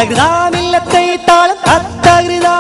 തകൃതാമില്ലത്തെ താളം തത്തകൃതാ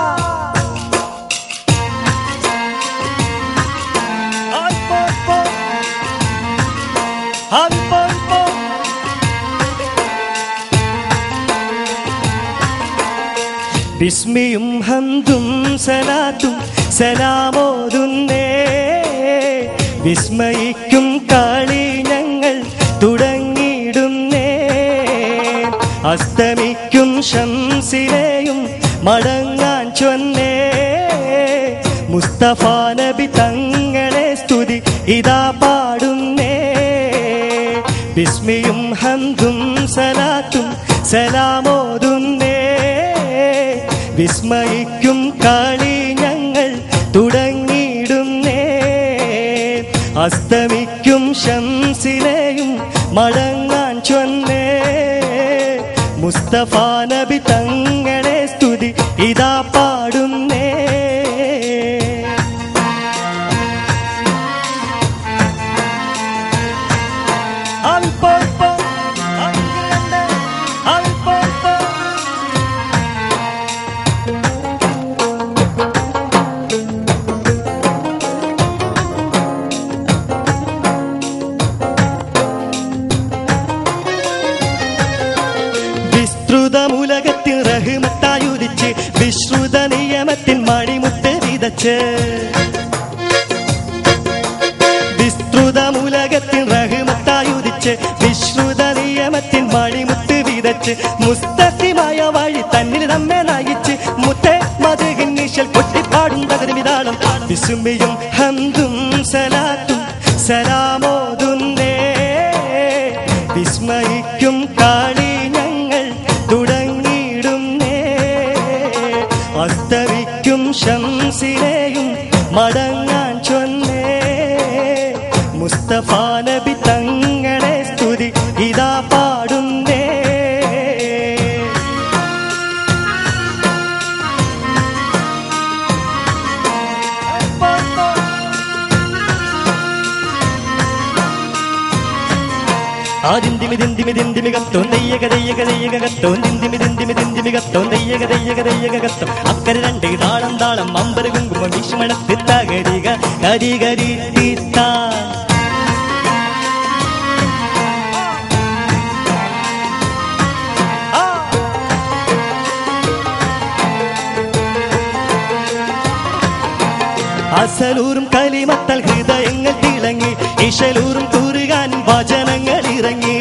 ബിസ്മിയും ഹന്തും സലാത്തും സലാമോതുന്നേ വിസ്മയിക്കും കളി ഞങ്ങൾ തുടങ്ങിയിടുന്നേ അസ്തമിക്കും ശംസിലെയും മടങ്ങാൻ ചൊന്നേ മുസ്തഫ നബി തങ്ങളെ സ്തുതി ഇതാ പാടുന്നേ ബിസ്മിയും ഹന്തും സലാത്തും സലാമോതുന്നേ വിസ്മയിക്കും കളി ഞങ്ങൾ തുടങ്ങിയിടുന്നേ അസ്തമിക്കും ശംസിലെയും മടങ്ങാൻ ചൊന്നേ മുസ്തഫ നബി തങ്ങളെ സ്തുതി ഇതാ പാടുന്നേ അൽപ്പം അൽപ്പം വിസ്തൃതമുലകത്തിൽ റഹ്മത്തായുദിച്ച് വിശ്രുത നിയമത്തിൽ മണിമുത്ത് വിതച്ച് വിസ്തൃതമുലകത്തിൽ റഹ്മത്തായുദിച്ച് വിശ്രുത നിയമത്തിൽ മണിമുത്ത് വിതച്ച് മുസ്തഫിമായ വഴി തന്നിൽ നമ്മെ നയിച്ച് മുത്തേ മധുഹിന്നീശൽ കൊട്ടിപ്പാടും തകരുമിതാളം വിസുമിയും ഹന്തും സലാത്തും സലാമോതുന്നേ വിസ്മയിക്കും കാളി ഞങ്ങൾ തുടങ്ങിയിടുന്നേ അസ്തവിക്കും ശംസിനെയും മടങ്ങാൻ ചൊന്നേ മുസ്തഫ നബി തങ്ങളെ സ്തുതി ഇതാ പാടുന്നേ ആദിന്തിമി ദിന്തിമി ദിന്തിമി കത്തോ നെയ്യക ദയ്യക ദയ്യക കത്തോ ദിന്തിമി ദിന്തിമി ദിന്തിമി കത്തോ നെയ്യക ദയ്യക ദയ്യക കത്തോ അക്കരെ രണ്ട് താളം താളം അമ്പര കുങ്കുമം വിഷമണത്തി തകരിക കരി കരി തീത്താ അസലൂറും കലിമത്തൽ ഹൃദയങ്ങൾ തിളങ്ങി ഇശലൂറും കൂറുകാൻ വചനങ്ങൾ ഇറങ്ങി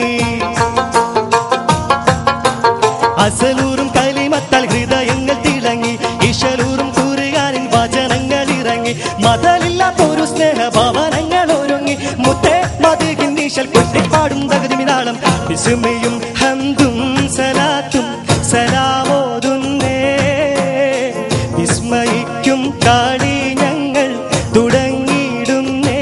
അസലൂറും കലിമത്തൽ ഹൃദയങ്ങൾ തിളങ്ങി ഇശലൂറും കൂറുകാനിൻ വചനങ്ങൾ ഇറങ്ങി മതലില്ലാത്തൊരു സ്നേഹഭവനങ്ങൾ ഒരുങ്ങി മുത്തേ മതികിൻ നീശൽ കൊട്ടിപ്പാടും തകതിമിനാളം വിസുമയും ഹന്തും സലാത്തും സലാമോതുന്നേ വിസ്മയിക്കും കാളി ഞങ്ങൾ തുടങ്ങിയിടുന്നേ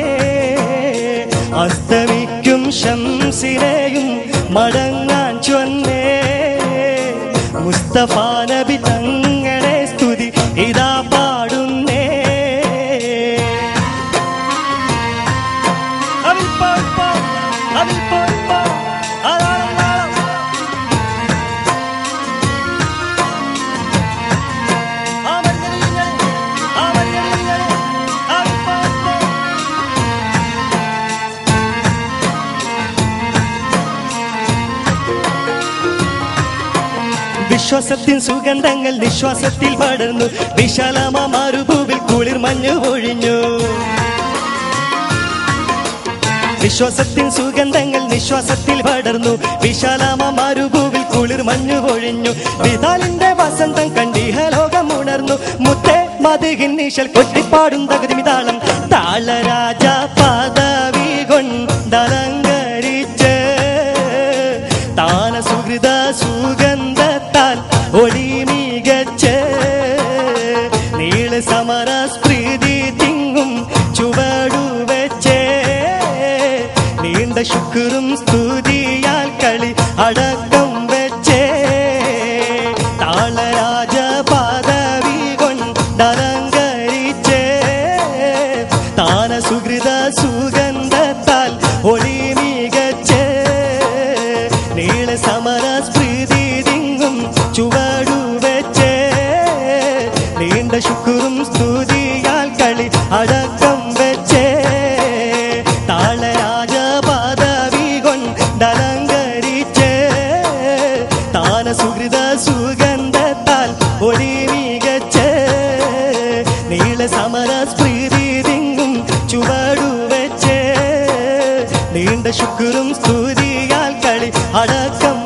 അസ്തമിക്കും ശംസിനെയും മടങ്ങാൻ ചൊന്നേ മുസ്തഫ നബി തങ്ങളെ സ്തുതി ഇതാ പാടുന്നേ അവിൽപ്പാ, അവിൽപ്പാ, അതാളതാളം. അമർകരിങ്ങളെ, അമർകരിങ്ങളെ, അവിൽപ്പാ. വിശ്വാസത്തിൻ സുഗന്ധങ്ങൾ നിശ്വാസത്തിൽ പടർന്നു വിശാലമ മരുഭൂവിൽ കുളിർ മഞ്ഞു ഒഴിഞ്ഞു വിശ്വാസത്തിൻ സുഗന്ധങ്ങൾ നിശ്വാസത്തിൽ പടർന്നു വിശാലമ മരുഭൂവിൽ കുളിർ മഞ്ഞു പൊഴിഞ്ഞു വിതാലിന്റെ വസന്തം കണ്ടിഹലോകം ഉണർന്നു മുത്തേ മധുഹിൻ നീശൽ കൊട്ടിപ്പാടും തകതിമിതാളം താളരാജ പദവി കൊണ്ടലങ്കരിച്ച് താന സുഹൃത സുഗന്ധത്താൽ ഒളി മികച്ച് നീള സമര സ്പ്രീതി തിങ്ങും ചുവടു വെച്ചേ നീണ്ട ശുക്രും സ്തുതിയാൽ കളി അടക്കം വെച്ചേ താളരാജ പദവി കൊണ്ടലങ്കരിച്ചേ താന സുഹൃത സുഗന്ധത്താൽ ഒളി മികച്ച് നീള സമര സ്മൃതി തിങ്ങും സ്തുതിയാൽ കളി അടക്കം വെച്ചേ താളരാജ പദവി കൊണ്ടലങ്കരിച്ചേ താന സുഹൃത സുഗന്ധത്താൽ ഒളി മികച്ചേ നീള സമര സ്മൃതി തിങ്ങും ചുവടു വെച്ചേ നീണ്ട ശുക്രും സ്തുതിയാൽ കളി അടക്കം